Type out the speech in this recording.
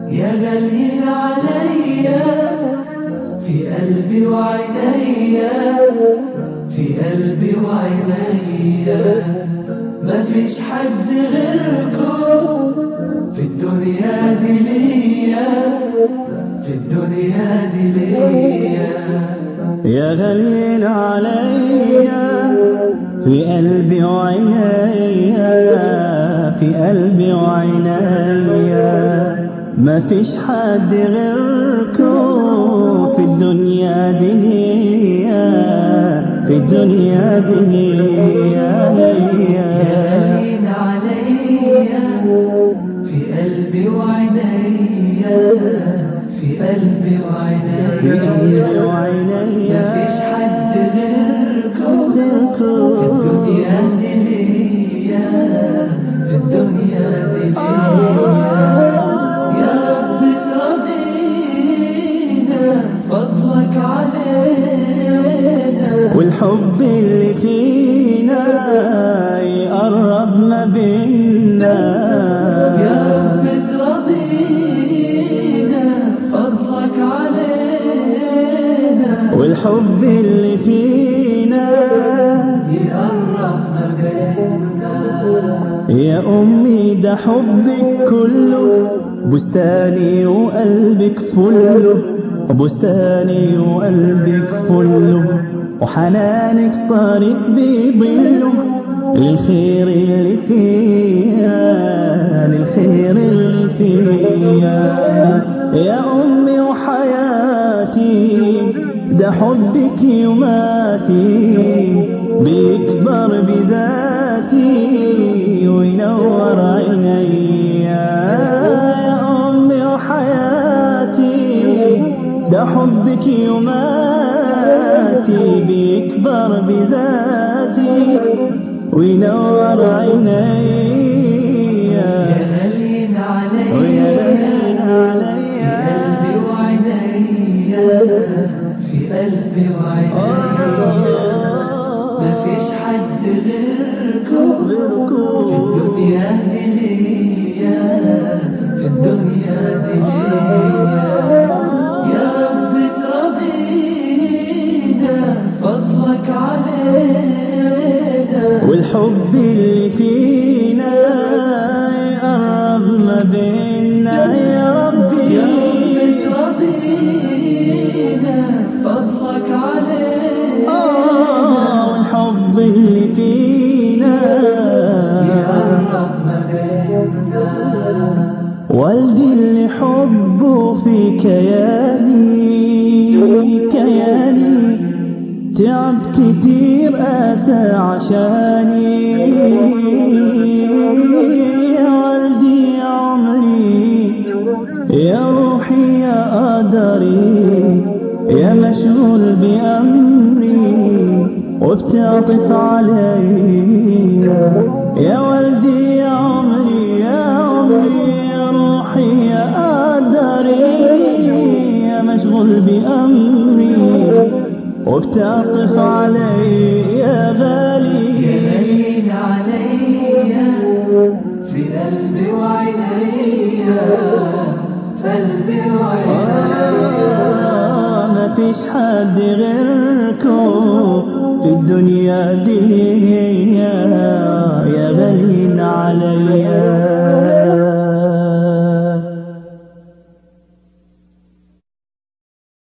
يا غاليين عليا في قلبي وعينيا في قلبي وعينيا ما فيش حد غيركم في الدنيا دي ليا في الدنيا دي ليا يا غاليين عليا في قلبي وعينيا في قلبي وعينيا ما فيش حد غيركم في الدنيا دي ليا في الدنيا دي ليا غالين عليا في قلبي وعينيا في قلبي في وعينيا قلبي وعينيا مفيش حد غيركم غيركم في الدنيا دي ليا في الدنيا دي ليا يا رب ترضينا فضلك علينا والحب اللي فينا يقرب ما بينا يا رب ترضينا فضلك علينا والحب اللي فينا يقرب ما بيننا يا أمي ده حبك كله بستاني وقلبك فله بستاني وقلبك فله وحنانك طريق بيضله للخير اللي فيها للخير اللي فيها يا أمي وحياتي ده حبك يوماتي بيكبر بذاتي وينور عيني يا أمي وحياتي ده حبك يوماتي بيكبر بذاتي وينور عيني يا غالين ويا عليا غالين في قلبي وعينيا في قلبي وعينيا ما فيش حد غيركم في الدنيا دي ليا في الدنيا دي ليا يا رب ترضينا فضلك علينا والحب اللي فينا يقرب ما بينا يا ربي يا رب ترضينا فضلك علينا آه والحب اللي فينا يقرب ما بيننا والدي اللي حبه في كياني كياني تعب كتير آسى عشاني يا والدي يا عمري يا روحي يا قدري يا مشغول بأمري وبتعطف علي يا والدي يا عمري يا عمري يا روحي يا قدري يا مشغول بأمري وبتعطف علي يا غالي غالين عليا في قلبي وعينيا في قلبي وعينيا ما فيش حد غيركم في الدنيا دي يا غالين عليا